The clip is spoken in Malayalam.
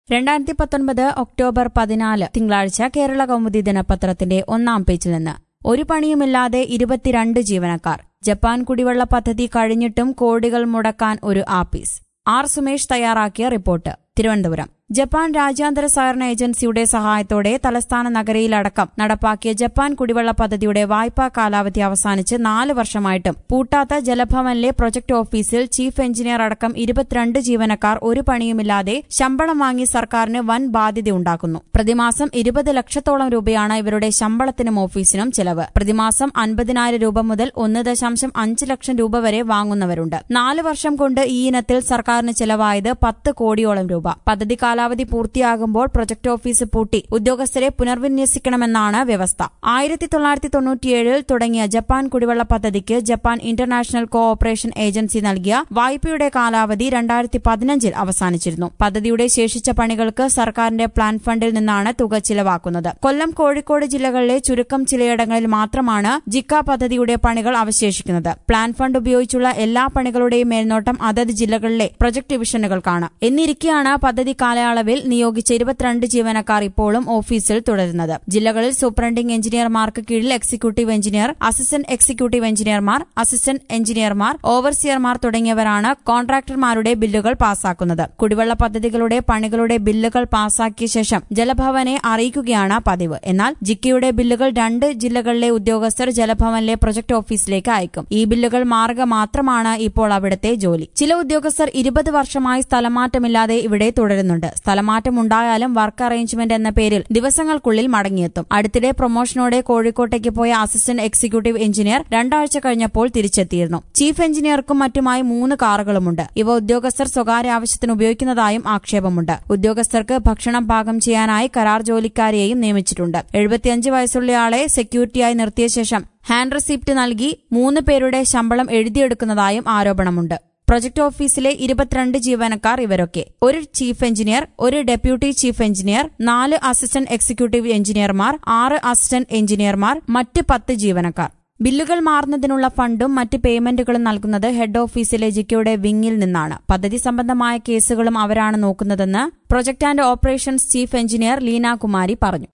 രണ്ടായിരത്തി പത്തൊൻപത് ഒക്ടോബർ പതിനാല് തിങ്കളാഴ്ച കേരള കൗമുദി ദിനപത്രത്തിന്റെ ഒന്നാം പേജിൽ നിന്ന് ഒരു പണിയുമില്ലാതെ ഇരുപത്തിരണ്ട് ജീവനക്കാർ ജപ്പാൻ കുടിവെള്ള പദ്ധതി കഴിഞ്ഞിട്ടും കോടികൾ മുടക്കാൻ ഒരു ആപ്പീസ് ആർ സുമേഷ് തയ്യാറാക്കിയ റിപ്പോർട്ട് തിരുവനന്തപുരം ജപ്പാൻ രാജ്യാന്തര സഹകരണ ഏജൻസിയുടെ സഹായത്തോടെ തലസ്ഥാന നഗരിയിലടക്കം നടപ്പാക്കിയ ജപ്പാൻ കുടിവെള്ള പദ്ധതിയുടെ വായ്പാ കാലാവധി അവസാനിച്ച് നാല് വർഷമായിട്ടും പൂട്ടാത്ത ജലഭവനിലെ പ്രൊജക്ട് ഓഫീസിൽ ചീഫ് എഞ്ചിനീയർ അടക്കം ഇരുപത്തിരണ്ട് ജീവനക്കാർ ഒരു പണിയുമില്ലാതെ ശമ്പളം വാങ്ങി സർക്കാരിന് വൻ ബാധ്യതയുണ്ടാക്കുന്നു പ്രതിമാസം ഇരുപത് ലക്ഷത്തോളം രൂപയാണ് ഇവരുടെ ശമ്പളത്തിനും ഓഫീസിനും ചെലവ് പ്രതിമാസം അൻപതിനായിരം രൂപ മുതൽ ഒന്ന് ദശാംശം അഞ്ച് ലക്ഷം രൂപ വരെ വാങ്ങുന്നവരുണ്ട് നാല് വർഷം കൊണ്ട് ഈ ഇനത്തിൽ സർക്കാരിന് ചെലവായത് പത്ത് കോടിയോളം രൂപ പദ്ധതി കാലാവധി പൂർത്തിയാകുമ്പോൾ പ്രൊജക്ട് ഓഫീസ് പൂട്ടി ഉദ്യോഗസ്ഥരെ പുനർവിന്യസിക്കണമെന്നാണ് വ്യവസ്ഥ ആയിരത്തി തൊള്ളായിരത്തി തൊണ്ണൂറ്റിയേഴിൽ തുടങ്ങിയ ജപ്പാൻ കുടിവെള്ള പദ്ധതിക്ക് Japan international cooperation agency നൽകിയ വായ്പയുടെ കാലാവധി രണ്ടായിരത്തി പതിനഞ്ചിൽ അവസാനിച്ചിരുന്നു പദ്ധതിയുടെ ശേഷിച്ച പണികൾക്ക് സർക്കാരിന്റെ പ്ലാൻ ഫണ്ടിൽ നിന്നാണ് തുക ചിലവാക്കുന്നത് കൊല്ലം കോഴിക്കോട് ജില്ലകളിലെ ചുരുക്കം ചിലയിടങ്ങളിൽ മാത്രമാണ് ജിക്ക പദ്ധതിയുടെ പണികൾ അവശേഷിക്കുന്നത് പ്ലാൻ ഫണ്ട് ഉപയോഗിച്ചുള്ള എല്ലാ പണികളുടെയും മേൽനോട്ടം അതത് ജില്ലകളിലെ പ്രൊജക്ട് ഡിവിഷനുകൾക്കാണ് എന്നിരിക്കെയാണ് പദ്ധതി കാലയളവിൽ നിയോഗിച്ച ഇരുപത്തിരണ്ട് ജീവനക്കാർ ഇപ്പോഴും ഓഫീസിൽ തുടരുന്നത് ജില്ലകളിൽ സൂപ്രണ്ടിംഗ് എഞ്ചിനീയർമാർക്ക് കീഴിൽ എക്സിക്യൂട്ടീവ് എഞ്ചിനീയർ അസിസ്റ്റന്റ് എക്സിക്യൂട്ടീവ് എഞ്ചിനീയർമാർ അസിസ്റ്റന്റ് എഞ്ചിനീയർമാർ ഓവർസിയർമാർ തുടങ്ങിയവരാണ് കോൺട്രാക്ടർമാരുടെ ബില്ലുകൾ പാസാക്കുന്നത് കുടിവെള്ള പദ്ധതികളുടെ പണികളുടെ ബില്ലുകൾ പാസാക്കിയ ശേഷം ജലഭവനെ അറിയിക്കുകയാണ് പതിവ് എന്നാൽ ജിക്കയുടെ ബില്ലുകൾ രണ്ട് ജില്ലകളിലെ ഉദ്യോഗസ്ഥർ ജലഭവനിലെ പ്രൊജക്ട് ഓഫീസിലേക്ക് അയക്കും ഈ ബില്ലുകൾ മാർഗ മാത്രമാണ് ഇപ്പോൾ അവിടുത്തെ ജോലി ചില ഉദ്യോഗസ്ഥർ ഇരുപത് വർഷമായി സ്ഥലമാറ്റമില്ലാതെ ഇവിടെ തുടരുന്നുണ്ട് സ്ഥലമാറ്റം ഉണ്ടായാലും വർക്ക് അറേഞ്ച്മെന്റ് എന്ന പേരിൽ ദിവസങ്ങൾക്കുള്ളിൽ മടങ്ങിയെത്തും അടുത്തിടെ പ്രൊമോഷനോടെ കോഴിക്കോട്ടേക്ക് പോയ അസിസ്റ്റന്റ് എക്സിക്യൂട്ടീവ് എഞ്ചിനീയർ രണ്ടാഴ്ച കഴിഞ്ഞപ്പോൾ തിരിച്ചെത്തിയിരുന്നു ചീഫ് എഞ്ചിനീയർക്കും മറ്റുമായി മൂന്ന് കാറുകളുമുണ്ട് ഇവ ഉദ്യോഗസ്ഥർ സ്വകാര്യ ആവശ്യത്തിന് ഉപയോഗിക്കുന്നതായും ആക്ഷേപമുണ്ട് ഉദ്യോഗസ്ഥർക്ക് ഭക്ഷണം പാകം ചെയ്യാനായി കരാർ ജോലിക്കാരെയും നിയമിച്ചിട്ടുണ്ട് എഴുപത്തിയഞ്ച് വയസ്സുള്ളയാളെ സെക്യൂരിറ്റിയായി നിർത്തിയ ശേഷം ഹാൻഡ് റെസിപ്റ്റ് നൽകി മൂന്ന് പേരുടെ ശമ്പളം എഴുതിയെടുക്കുന്നതായും ആരോപണമുണ്ട് പ്രൊജക്ട് ഓഫീസിലെ ഇരുപത്തിരണ്ട് ജീവനക്കാർ ഇവരൊക്കെ ഒരു ചീഫ് എഞ്ചിനീയർ ഒരു ഡെപ്യൂട്ടി ചീഫ് എഞ്ചിനീയർ നാല് അസിസ്റ്റന്റ് എക്സിക്യൂട്ടീവ് എഞ്ചിനീയർമാർ ആറ് അസിസ്റ്റന്റ് എഞ്ചിനീയർമാർ മറ്റ് പത്ത് ജീവനക്കാർ ബില്ലുകൾ മാറുന്നതിനുള്ള ഫണ്ടും മറ്റ് പേയ്മെന്റുകളും നൽകുന്നത് ഹെഡ് ഓഫീസിലെ ജിക്കയുടെ വിങ്ങിൽ നിന്നാണ് പദ്ധതി സംബന്ധമായ കേസുകളും അവരാണ് നോക്കുന്നതെന്ന് project and operations chief engineer Leena Kumari പറഞ്ഞു